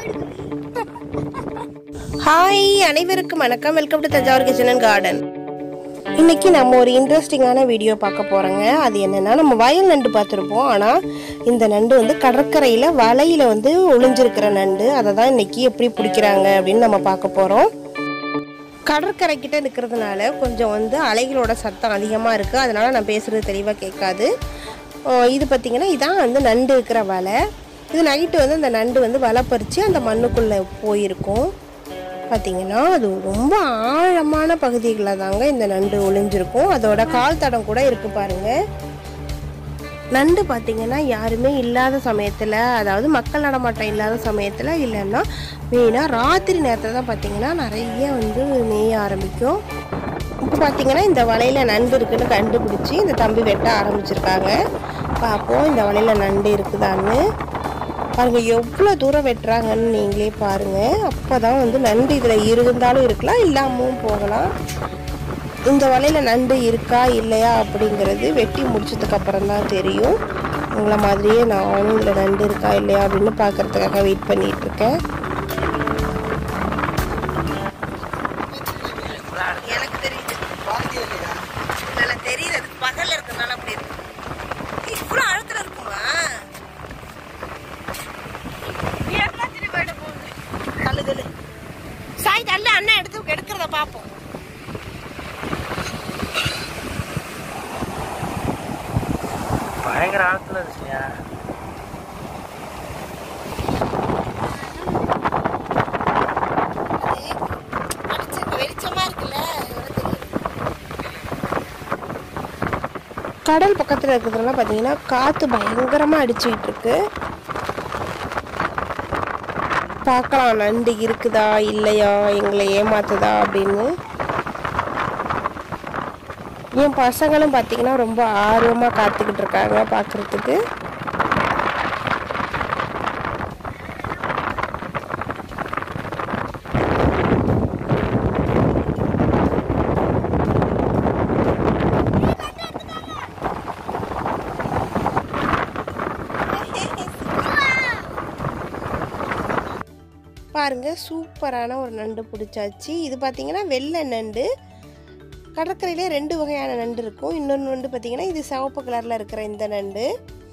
hi அனைவருக்கும் வணக்கம் welcome to Thanjavur kitchen and garden இன்னைக்கு நம்ம ஒரு இன்ட்ரெஸ்டிங்கான வீடியோ பார்க்க போறோங்க அது என்னன்னா நம்ம வயல் நண்டு பார்த்துருப்போம் ஆனால் இந்த நண்டு வந்து கடற்கரையில் வலையில் வந்து ஒளிஞ்சிருக்கிற நண்டு அதை தான் இன்னைக்கு எப்படி பிடிக்கிறாங்க அப்படின்னு நம்ம பார்க்க போகிறோம் கடற்கரை கிட்ட நிற்கிறதுனால கொஞ்சம் வந்து அலைகளோட சத்தம் அதிகமாக இருக்குது அதனால நான் பேசுகிறது தெளிவாக கேட்காது ஓ, இது பார்த்திங்கன்னா இதான் வந்து நண்டு இருக்கிற வலை இது நைட்டு வந்து அந்த நண்டு வந்து வலை பறித்து அந்த மண்ணுக்குள்ளே போயிருக்கும் பார்த்திங்கன்னா அது ரொம்ப ஆழமான பகுதிகளில் தாங்க இந்த நண்டு ஒளிஞ்சிருக்கும் அதோட கால் தடம் கூட இருக்குது பாருங்கள் நண்டு பார்த்திங்கன்னா யாருமே இல்லாத சமயத்தில் அதாவது மக்கள் நடமாட்டம் இல்லாத சமயத்தில் இல்லைன்னா மெயினாக ராத்திரி நேரத்தில் தான் பார்த்திங்கன்னா நிறைய வந்து மேய ஆரம்பிக்கும் இப்போ பார்த்திங்கன்னா இந்த வலையில் நண்டு இருக்குன்னு கண்டுபிடிச்சி இந்த தம்பி வெட்ட ஆரம்பிச்சிருக்காங்க பார்ப்போம் இந்த வலையில் நண்டு இருக்குதான்னு பாருங்கள் எவ்வளோ தூரம் வெட்டுறாங்கன்னு நீங்களே பாருங்கள் அப்போ தான் வந்து நண்டு இதில் இருந்தாலும் இருக்கலாம் இல்லாமலும் போகலாம் இந்த வலையில் நண்டு இருக்கா இல்லையா அப்படிங்கிறது வெட்டி முடிச்சதுக்கு அப்புறம் தான் தெரியும் உங்களை மாதிரியே நானும் இதில் நண்டு இருக்கா இல்லையா அப்படின்னு பார்க்கறதுக்காக வெயிட் பண்ணிட்டு இருக்கேன் எனக்கு தெரியுது இல்லை தெரியுது அது பகலில் இருக்கிறதுனால அப்படி இருக்கு இவ்வளோ அழுத்தில் இருக்குமா தள்ளு தள்ளு சாய் தள்ளு அண்ணன் எடுத்து எடுக்கிறத பார்ப்போம் பயங்கர ஆழத்துல இருந்துச்சுயா கடல் பக்கத்தில் இருக்கிறதுனால பார்த்தீங்கன்னா காற்று பயங்கரமாக அடிச்சுக்கிட்டு இருக்கு பார்க்கலாம் நண்டு இருக்குதா இல்லையா எங்களை ஏமாத்துதா அப்படின்னு என் பசங்களும் பார்த்தீங்கன்னா ரொம்ப ஆர்வமாக காத்துக்கிட்டு இருக்காங்க பார்க்குறதுக்கு பாருங்க சூப்பரான ஒரு நண்டு பிடிச்சாச்சு இது பார்த்தீங்கன்னா வெள்ளை நண்டு கடற்கரையிலே ரெண்டு வகையான நண்டு இருக்கும் இன்னொன்று நண்டு பார்த்தீங்கன்னா இது சிவப்பு கலரில் இருக்கிற இந்த நண்டு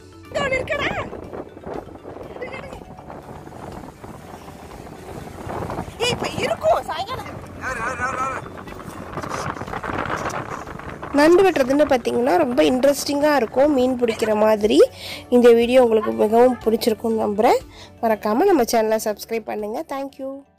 இருக்கும் சாயங்காலம் நண்டு வெட்டுறதுன்னு பார்த்தீங்கன்னா ரொம்ப இன்ட்ரெஸ்டிங்காக இருக்கும் மீன் பிடிக்கிற மாதிரி இந்த வீடியோ உங்களுக்கு மிகவும் பிடிச்சிருக்கும்னு நம்புகிறேன் மறக்காமல் நம்ம சேனலை சப்ஸ்கிரைப் பண்ணுங்கள் தேங்க்யூ